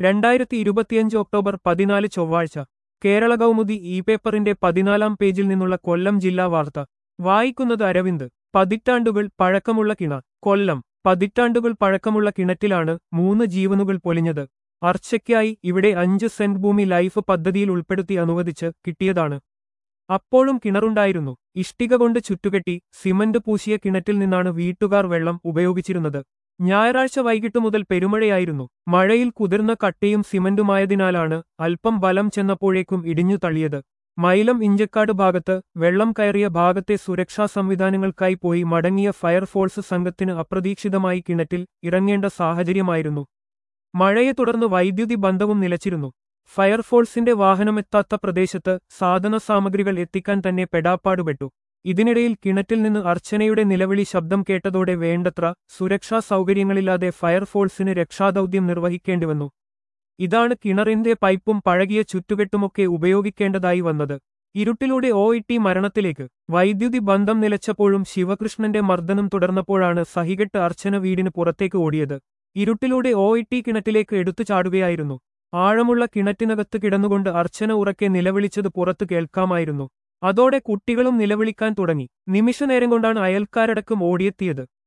രണ്ടായിരത്തി ഇരുപത്തിയഞ്ച് ഒക്ടോബർ പതിനാല് ചൊവ്വാഴ്ച കേരള കൗമുദി ഇ പേപ്പറിന്റെ പതിനാലാം പേജിൽ നിന്നുള്ള കൊല്ലം ജില്ലാ വാർത്ത വായിക്കുന്നത് അരവിന്ദ് പതിറ്റാണ്ടുകൾ പഴക്കമുള്ള കിണ കൊല്ലം പതിറ്റാണ്ടുകൾ പഴക്കമുള്ള കിണറ്റിലാണ് മൂന്ന് ജീവനുകൾ പൊലിഞ്ഞത് അർച്ചയ്ക്കായി ഇവിടെ അഞ്ച് സെന്റ് ഭൂമി ലൈഫ് പദ്ധതിയിൽ ഉൾപ്പെടുത്തി അനുവദിച്ച് കിട്ടിയതാണ് അപ്പോഴും കിണറുണ്ടായിരുന്നു ഇഷ്ടിക കൊണ്ട് ചുറ്റുകെട്ടി സിമന്റ് പൂശിയ കിണറ്റിൽ നിന്നാണ് വീട്ടുകാർ വെള്ളം ഉപയോഗിച്ചിരുന്നത് ഞായറാഴ്ച വൈകിട്ട് മുതൽ പെരുമഴയായിരുന്നു മഴയിൽ കുതിർന്ന കട്ടയും സിമന്റുമായതിനാലാണ് അല്പം ബലം ചെന്നപ്പോഴേക്കും ഇടിഞ്ഞു തള്ളിയത് മൈലം ഇഞ്ചക്കാട് ഭാഗത്ത് വെള്ളം കയറിയ ഭാഗത്തെ സുരക്ഷാ സംവിധാനങ്ങൾക്കായി പോയി മടങ്ങിയ ഫയർഫോഴ്സ് സംഘത്തിന് അപ്രതീക്ഷിതമായി കിണറ്റിൽ ഇറങ്ങേണ്ട സാഹചര്യമായിരുന്നു മഴയെ തുടർന്ന് വൈദ്യുതി ബന്ധവും നിലച്ചിരുന്നു ഫയർഫോഴ്സിന്റെ വാഹനമെത്താത്ത പ്രദേശത്ത് സാധന സാമഗ്രികൾ എത്തിക്കാൻ തന്നെ പെടാപ്പാടുപെട്ടു ഇതിനിടയിൽ കിണറ്റിൽ നിന്ന് അർച്ചനയുടെ നിലവിളി ശബ്ദം കേട്ടതോടെ വേണ്ടത്ര സുരക്ഷാ സൗകര്യങ്ങളില്ലാതെ ഫയർഫോഴ്സിന് രക്ഷാദൌത്യം നിർവഹിക്കേണ്ടിവന്നു ഇതാണ് കിണറിന്റെ പൈപ്പും പഴകിയ ചുറ്റുകെട്ടുമൊക്കെ ഉപയോഗിക്കേണ്ടതായി വന്നത് ഇരുട്ടിലൂടെ ഒ ഇട്ടി മരണത്തിലേക്ക് വൈദ്യുതി ബന്ധം നിലച്ചപ്പോഴും ശിവകൃഷ്ണന്റെ മർദ്ദനം തുടർന്നപ്പോഴാണ് സഹികെട്ട് അർച്ചന വീടിന് പുറത്തേക്ക് ഓടിയത് ഇരുട്ടിലൂടെ ഒ ഇട്ടി കിണറ്റിലേക്ക് എടുത്തു ചാടുകയായിരുന്നു ആഴമുള്ള കിണറ്റിനകത്ത് കിടന്നുകൊണ്ട് അർച്ചന ഉറക്കെ നിലവിളിച്ചത് പുറത്തു കേൾക്കാമായിരുന്നു അതോടെ കുട്ടികളും നിലവിളിക്കാൻ തുടങ്ങി നിമിഷനേരം കൊണ്ടാണ് അയൽക്കാരടക്കം ഓടിയെത്തിയത്